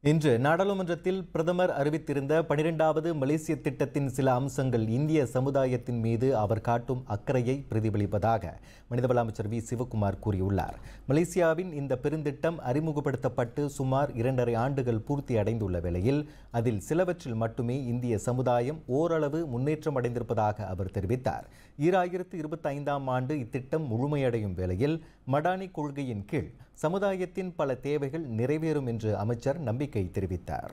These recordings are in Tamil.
இன்று நாடாளுமன்றத்தில் பிரதமர் அறிவித்திருந்த பனிரெண்டாவது மலேசிய திட்டத்தின் சில அம்சங்கள் இந்திய சமுதாயத்தின் மீது அவர் காட்டும் அக்கறையை பிரதிபலிப்பதாக மனிதவள அமைச்சர் வி சிவகுமார் கூறியுள்ளார் மலேசியாவின் இந்த பெருந்திட்டம் அறிமுகப்படுத்தப்பட்டு சுமார் இரண்டரை ஆண்டுகள் பூர்த்தி அடைந்துள்ள வேளையில் அதில் சிலவற்றில் மட்டுமே இந்திய சமுதாயம் ஓரளவு முன்னேற்றம் அடைந்திருப்பதாக அவர் தெரிவித்தார் ஈராயிரத்து இருபத்தி ஐந்தாம் ஆண்டு இத்திட்டம் முழுமையடையும் வேளையில் மடானி கொள்கையின் கீழ் சமுதாயத்தின் பல தேவைகள் நிறைவேறும் என்று அமைச்சர் நம்பிக்கை தெரிவித்தார்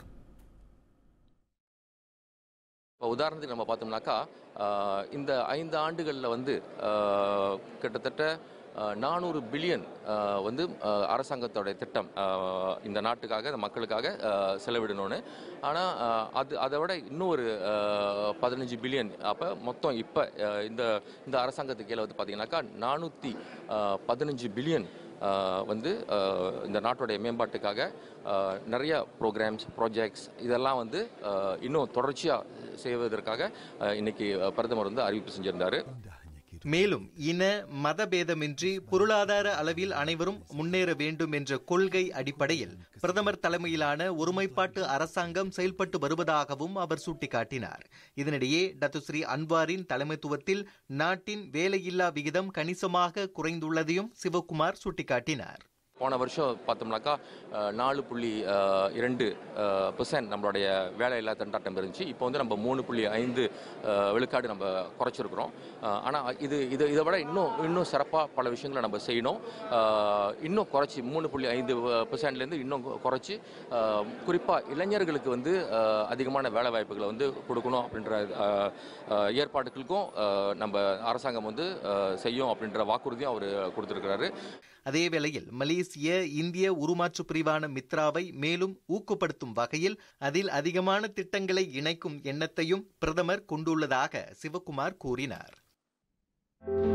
இப்போ உதாரணத்துக்கு நம்ம பார்த்தோம்னாக்கா ஆஹ், இந்த ஐந்து ஆண்டுகளில் வந்து ஆஹ், கிட்டத்தட்ட நானூறு பில்லியன் வந்து ஆஹ், அரசாங்கத்தோடைய திட்டம் ஆஹ், இந்த நாட்டுக்காக இந்த மக்களுக்காக ஆஹ், செலவிடணும்னு ஆனால் அது அதை விட இன்னும் ஒரு பதினஞ்சு பில்லியன் அப்போ மொத்தம் இப்போ இந்த இந்த அரசாங்கத்துக்கு கீழே வந்து பார்த்தீங்கன்னாக்கா நானூற்றி பதினஞ்சு பில்லியன் வந்து ஆஹ், இந்த நாட்டுடைய மேம்பாட்டுக்காக ஆஹ், நிறைய ப்ரோக்ராம்ஸ் ப்ராஜெக்ட்ஸ் இதெல்லாம் வந்து ஆஹ், இன்னும் தொடர்ச்சியாக செய்வதற்காக ஆஹ், இன்னைக்கு பிரதமர் வந்து அறிவிப்பு செஞ்சிருந்தாரு மேலும் இன மதபேதமின்றி பொருளாதார அளவில் அனைவரும் முன்னேற வேண்டும் என்ற கொள்கை அடிப்படையில் பிரதமர் தலைமையிலான ஒருமைப்பாட்டு அரசாங்கம் செயல்பட்டு வருவதாகவும் அவர் சுட்டிக்காட்டினார் இதனிடையே டத்துஸ்ரீ அன்வாரின் தலைமைத்துவத்தில் நாட்டின் வேலையில்லா விகிதம் கணிசமாக குறைந்துள்ளதையும் சிவகுமார் சுட்டிக்காட்டினார் போன வருஷம் பார்த்தோம்னாக்கா அஹ், நாலு புள்ளி அஹ், இரண்டு பெர்சன்ட் நம்மளுடைய வேலையில்லா திண்டாட்டம் இருந்துச்சு இப்போ வந்து நம்ம மூணு புள்ளி ஐந்து அஹ், விழுக்காடு நம்ம குறைச்சிருக்கிறோம் ஆனால் இது இது இதை விட இன்னும் இன்னும் சிறப்பாக பல விஷயங்களை நம்ம செய்யணும் அஹ், இன்னும் குறைச்சி மூணு புள்ளி ஐந்து பெர்சன்ட்லேருந்து இன்னும் குறைச்சி குறிப்பாக இளைஞர்களுக்கு வந்து அஹ், அதிகமான வேலை வாய்ப்புகளை வந்து கொடுக்கணும் அப்படின்ற அஹ், அஹ், ஏற்பாடுகளுக்கும் அஹ், நம்ம அரசாங்கம் வந்து அஹ், செய்யும் அப்படின்ற வாக்குறுதியும் அவர் கொடுத்துருக்கிறாரு அதே வேளையில் மலேசிய இந்திய உருமாற்று பிரிவான மித்ராவை மேலும் ஊக்கப்படுத்தும் வகையில் அதில் அதிகமான திட்டங்களை இணைக்கும் எண்ணத்தையும் பிரதமர் கொண்டுள்ளதாக சிவகுமார் கூறினார்